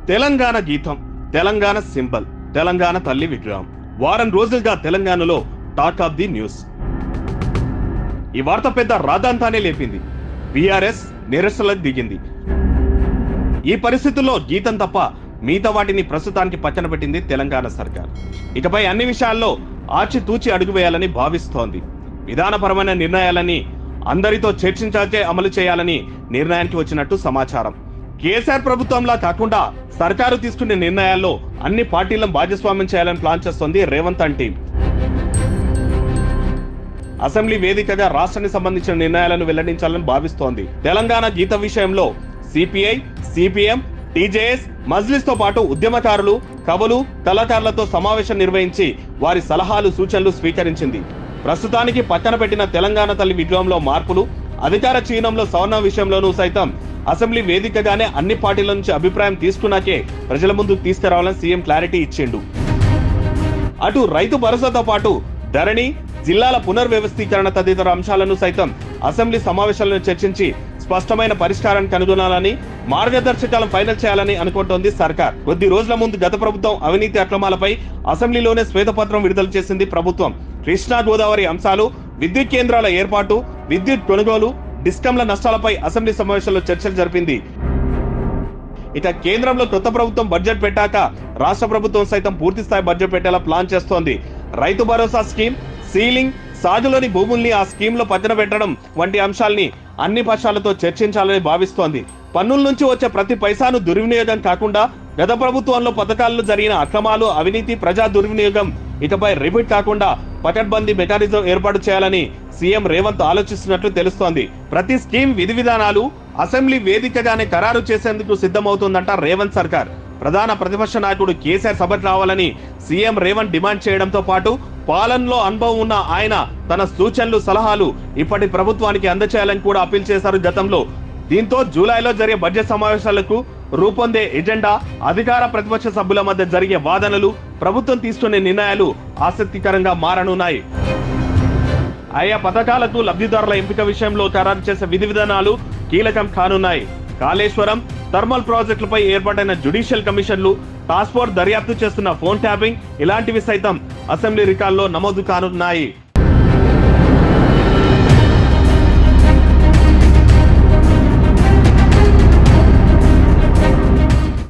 తెలంగాణ గీతం తెలంగాణ సింబల్ తెలంగాణ తల్లి విగ్రహం వారం రోజులుగా తెలంగాణలో టాక్ ఆఫ్ ది న్యూస్ ఈ వార్త పెద్ద రాద్ధాంతానే లేపింది బీఆర్ఎస్ నిరసనలకు దిగింది ఈ పరిస్థితుల్లో గీతం తప్ప మిగతా వాటిని ప్రస్తుతానికి పక్కన పెట్టింది తెలంగాణ సర్కార్ ఇకపై అన్ని విషయాల్లో ఆచితూచి అడుగు వేయాలని భావిస్తోంది విధానపరమైన నిర్ణయాలని అందరితో చర్చించాకే అమలు చేయాలని నిర్ణయానికి వచ్చినట్టు సమాచారం కేసీఆర్ ప్రభుత్వంలా కాకుండా సర్కారు తీసుకునే నిర్ణయాల్లో అన్ని పార్టీలను భాగస్వామ్యం చేయాలని ప్లాన్ చేస్తోంది రేవంత్ అండ్ టీం అసెంబ్లీ వేదికగా రాష్ట్రానికి సంబంధించిన నిర్ణయాలను వెల్లడించాలని భావిస్తోంది తెలంగాణ గీత విషయంలో సిపిఐ సిపిఎం టీజేఎస్ మజ్లిస్ తో పాటు ఉద్యమకారులు కవులు కళాకారులతో సమావేశం నిర్వహించి వారి సలహాలు సూచనలు స్వీకరించింది ప్రస్తుతానికి పక్కన పెట్టిన తెలంగాణ తల్లి విగ్రహంలో మార్పులు అధికార చీనంలో సవర్ణ విషయంలోనూ సైతం అసెంబ్లీ వేదికగానే అన్ని పార్టీల నుంచి అభిప్రాయం తీసుకున్నాకే ప్రజల ముందుకు తీసుకురావాలని సీఎం క్లారిటీ ఇచ్చిండు అటు రైతు భరోసాతో పాటు ధరణి జిల్లాల పునర్వ్యవస్థీకరణ తదితర అంశాలను సైతం అసెంబ్లీ సమావేశాలను చర్చించి స్పష్టమైన పరిష్కారాన్ని కనుగొనాలని మార్గదర్శకాలను ఫైనల్ చేయాలని అనుకుంటోంది సర్కార్ కొద్ది రోజుల ముందు గత ప్రభుత్వం అవినీతి అక్రమాలపై అసెంబ్లీలోనే శ్వేతపత్రం విడుదల చేసింది ప్రభుత్వం కృష్ణా గోదావరి అంశాలు విద్యుత్ కేంద్రాల ఏర్పాటు విద్యుత్ కొనుగోలు డిస్కంల నష్టాలపై అసెంబ్లీ సమావేశంలో చర్చలు జరిపింది ఇక కేంద్రంలో కొత్త ప్రభుత్వం బడ్జెట్ పెట్టాక రాష్ట్ర ప్రభుత్వం సైతం పూర్తి స్థాయి బడ్జెట్ పెట్టేలా ప్లాన్ చేస్తోంది రైతు భరోసా స్కీమ్ సీలింగ్ సాగులోని భూముల్ని ఆ స్కీమ్ లో పక్కన పెట్టడం వంటి అంశాల్ని అన్ని పక్షాలతో చర్చించాలని భావిస్తోంది పన్నుల నుంచి వచ్చే ప్రతి పైసాను దుర్వినియోగం కాకుండా గత ప్రభుత్వంలో పథకాల్లో జరిగిన అక్రమాలు అవినీతి ప్రజా దుర్వినియోగం ఇకపై రిపీట్ కాకుండా పకడ్బందీ మెకానిజం ఏర్పాటు చేయాలని సీఎం రేవంత్ ఆలోచిస్తున్నట్లు తెలుస్తోంది ప్రతి స్కీమ్ విధి విధానాలు అసెంబ్లీ వేదికగానే ఖరారు చేసేందుకు సిద్ధమవుతుందంట రేవంత్ సర్కార్ ప్రధాన ప్రతిపక్ష నాయకుడు కేసీఆర్ సభకు రావాలని సీఎం రేవంత్ డిమాండ్ చేయడంతో పాటు పాలనలో అనుభవం ఉన్న ఆయన తన సూచనలు సలహాలు ఇప్పటి ప్రభుత్వానికి అందచేయాలని కూడా అప్పీల్ చేశారు గతంలో దీంతో జూలైలో జరిగే బడ్జెట్ సమావేశాలకు రూపొందే ఎజెండా అధికార ప్రతిపక్ష సభ్యుల మధ్య జరిగే వాదనలు ప్రభుత్వం తీసుకునే నిర్ణయాలు ఆసక్తికరంగా మారనున్నాయి ఆయా పథకాలకు లబ్ధిదారుల ఎంపిక విషయంలో ఖరారు చేసే విధి విధానాలు కీలకం కానున్నాయి కాళేశ్వరం థర్మల్ ప్రాజెక్టులపై ఏర్పాటైన జ్యుడిషియల్ కమిషన్లు టాస్క్ ఫోర్స్ దర్యాప్తు చేస్తున్న ఫోన్ ట్యాపింగ్ ఇలాంటివి సైతం అసెంబ్లీ రికార్డులో నమోదు కానున్నాయి